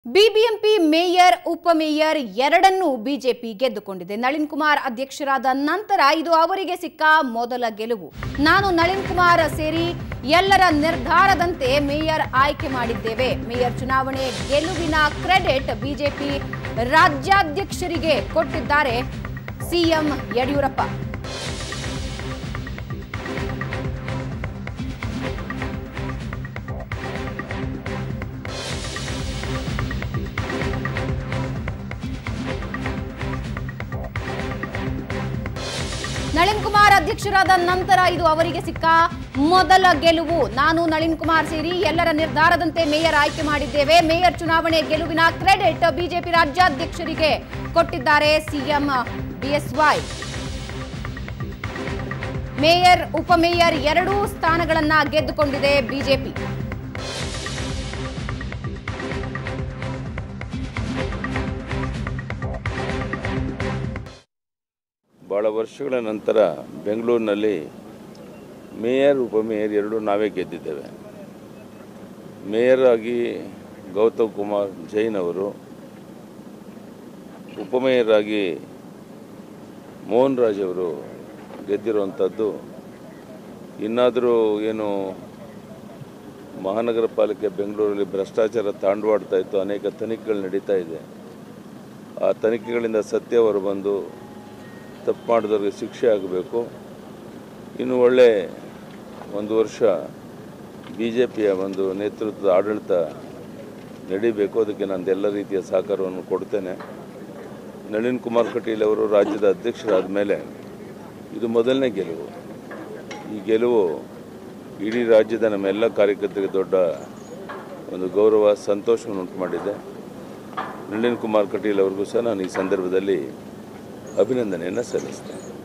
BBMP mayor ಉಪಮೇಯರ್ ಎರಡನ್ನೂ BJP ಗೆದ್ದುಕೊಂಡಿದೆ Nalin Kumar ಅಧ್ಯಕ್ಷರಾದ ನಂತರ ಇದು ಅವರಿಗೆ ಸಿಕ್ಕ ಮೊದಲ ಗೆಲುವು ನಾನು ನಳಿನ್ ಕುಮಾರ್ ಸೇರಿ ಎಲ್ಲರ ನಿರ್ಧಾರದಂತೆ ಮೇಯರ್ ಆಯ್ಕೆ ಮಾಡಿದ್ದೇವೆ ಮೇಯರ್ ಚುನಾವಣೆ ಗೆಲುವಿನ ಕ್ರೆಡಿಟ್ ಬಿಜೆಪಿ ರಾಜ್ಯಾಧ್ಯಕ್ಷರಿಗೆ ಕೊಟ್ಟಿದ್ದಾರೆ ಸಿಎಂ ಯಡಿಯೂರಪ್ಪ ನಳಿನ್ ಕುಮಾರ್ ಅಧ್ಯಕ್ಷರಾದ ನಂತರ ಇದು ಅವರಿಗೆ ಸಿಕ್ಕ ಮೊದಲ ಗೆಲುವು ನಾನು ನಳಿನ್ ಕುಮಾರ್ ಸೇರಿ ಎಲ್ಲರ ನಿರ್ಧಾರದಂತೆ ಮೇಯರ್ ಆಯ್ಕೆ ಮಾಡಿದ್ದೇವೆ ಮೇಯರ್ ಚುನಾವಣೆ ಗೆಲುವಿನ ಕ್ರೆಡಿಟ್ ಬಿಜೆಪಿ ರಾಜ್ಯಾಧ್ಯಕ್ಷರಿಗೆ ಕೊಟ್ಟಿದ್ದಾರೆ ಸಿಎಂ ಬಿಎಸ್ವೈ ಮೇಯರ್ ಉಪಮೇಯರ್ ಎರಡೂ ಸ್ಥಾನಗಳನ್ನ ಗೆದ್ದುಕೊಂಡಿದೆ ಬಿಜೆಪಿ ಭಾಳ ವರ್ಷಗಳ ನಂತರ ಬೆಂಗಳೂರಿನಲ್ಲಿ ಮೇಯರ್ ಉಪಮೇಯರ್ ಎರಡೂ ನಾವೇ ಗೆದ್ದಿದ್ದೇವೆ ಮೇಯರ್ ಆಗಿ ಗೌತಮ್ ಕುಮಾರ್ ಜೈನ್ ಅವರು ಉಪಮೇಯರ್ ಆಗಿ ಮೋಹನ್ ರಾಜ್ ಅವರು ಗೆದ್ದಿರುವಂಥದ್ದು ಇನ್ನಾದರೂ ಏನು ಮಹಾನಗರ ಪಾಲಿಕೆ ಬೆಂಗಳೂರಲ್ಲಿ ಭ್ರಷ್ಟಾಚಾರ ತಾಂಡವಾಡ್ತಾ ಇತ್ತು ಅನೇಕ ತನಿಖೆಗಳು ನಡೀತಾ ಇದೆ ಆ ತನಿಖೆಗಳಿಂದ ಸತ್ಯ ಹೊರಬಂದು ತಪ್ಪು ಮಾಡಿದವ್ರಿಗೆ ಶಿಕ್ಷೆ ಆಗಬೇಕು ಇನ್ನು ಒಳ್ಳೆ ಒಂದು ವರ್ಷ ಬಿ ಜೆ ಪಿಯ ಒಂದು ನೇತೃತ್ವದ ಆಡಳಿತ ನಡೀಬೇಕು ಅದಕ್ಕೆ ನಾನು ಎಲ್ಲ ರೀತಿಯ ಸಹಕಾರವನ್ನು ಕೊಡ್ತೇನೆ ನಳಿನ್ ಕುಮಾರ್ ಕಟೀಲ್ ಅವರು ರಾಜ್ಯದ ಅಧ್ಯಕ್ಷರಾದ ಮೇಲೆ ಇದು ಮೊದಲನೇ ಗೆಲುವು ಈ ಗೆಲುವು ಇಡೀ ರಾಜ್ಯದ ನಮ್ಮೆಲ್ಲ ಕಾರ್ಯಕರ್ತರಿಗೆ ದೊಡ್ಡ ಒಂದು ಗೌರವ ಸಂತೋಷವನ್ನು ಉಂಟು ಮಾಡಿದೆ ನಳಿನ್ ಕುಮಾರ್ ಕಟೀಲ್ ಅವ್ರಿಗೂ ಸಹ ನಾನು ಈ ಸಂದರ್ಭದಲ್ಲಿ ಅಭಿನಂದನೆಯನ್ನು ಸಲ್ಲಿಸ್ತೇನೆ